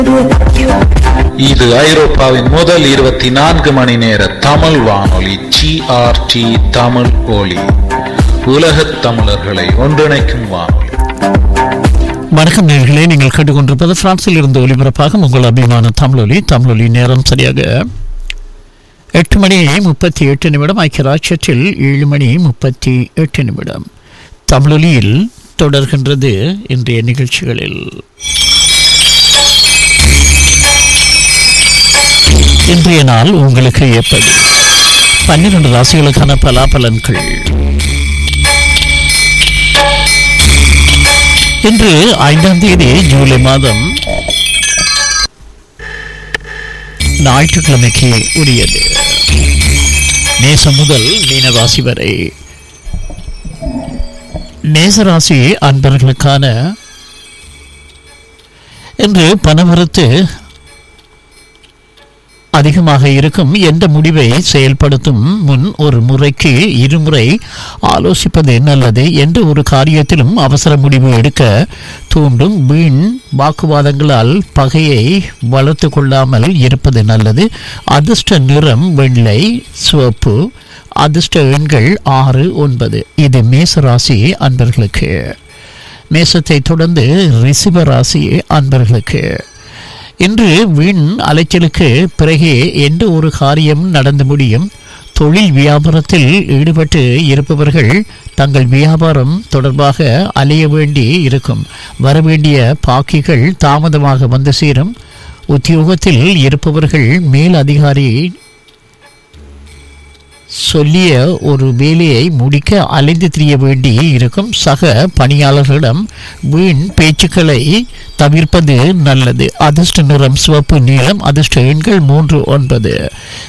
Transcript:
இது ஐரோப்பாவின் முதல் இருபத்தி நான்கு மணி நேர தமிழ் வானொலி ஜிஆர்டி தமிழ் ஒலி உலகத் தமிழர்களை ஒன்றிணைக்கும் வானொலி வணக்கம் நேர்களே நீங்கள் கேட்டுக்கொண்டிருப்பது பிரான்சில் இருந்து ஒலிபரப்பாக உங்கள் அபிமான தமிழொலி தமிழொலி நேரம் சரியாக எட்டு மணி முப்பத்தி எட்டு நிமிடம் ஐக்கிய ராஜ்யத்தில் ஏழு மணி முப்பத்தி எட்டு நிமிடம் தமிழொலியில் தொடர்கின்றது இன்றைய நிகழ்ச்சிகளில் இன்றைய நாள் உங்களுக்கு எப்படி பன்னிரண்டு ராசிகளுக்கான பலாபலன்கள் இன்று ஐந்தாம் தேதி ஜூலை மாதம் ஞாயிற்றுக்கிழமைக்கு உரியது நேசம் முதல் மீனராசி வரை நேசராசி அன்பர்களுக்கான இன்று பணவரத்து அதிகமாக இருக்கும் எந்த முடிவை செயல்படுத்தும் முன் ஒரு முறைக்கு இருமுறை ஆலோசிப்பது நல்லது எந்த ஒரு காரியத்திலும் அவசர முடிவு எடுக்க தூண்டும் வீண் வாக்குவாதங்களால் பகையை வளர்த்து கொள்ளாமல் இருப்பது நல்லது அதிர்ஷ்ட நிறம் வெள்ளை சிவப்பு அதிர்ஷ்ட எண்கள் ஆறு ஒன்பது இது மேசராசி அன்பர்களுக்கு மேசத்தை தொடர்ந்து ரிஷப ராசி அன்பர்களுக்கு இன்று வீண் அலைச்சலுக்கு பிறகே எந்த ஒரு காரியம் நடந்து முடியும் தொழில் வியாபாரத்தில் ஈடுபட்டு இருப்பவர்கள் தங்கள் வியாபாரம் தொடர்பாக அலைய வேண்டி இருக்கும் வரவேண்டிய பாக்கிகள் தாமதமாக வந்து சேரும் உத்தியோகத்தில் இருப்பவர்கள் மேல் அதிகாரி சொல்லிய ஒரு வேலையை முடிக்க அலைந்து திரிய வேண்டி இருக்கும் சக பணியாளர்களிடம் வீண் பேச்சுக்களை தவிர்ப்பது நல்லது அதிர்ஷ்ட நிறம் சிவப்பு நீளம் அதிர்ஷ்ட எண்கள் மூன்று ஒன்பது